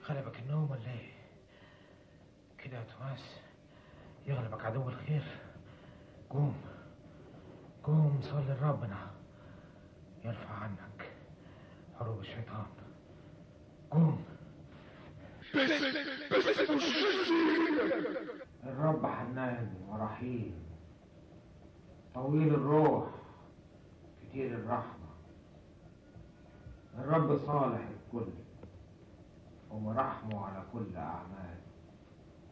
غلبك النوم ولا ايه كده يا توماس يغلبك عدو الخير قوم قوم صلي لربنا يرفع عنك حروب الشيطان قوم بس بس مش الرب حنان ورحيم طويل الروح كتير الرحمة الرب صالح الكل ومرحمه على كل أعمال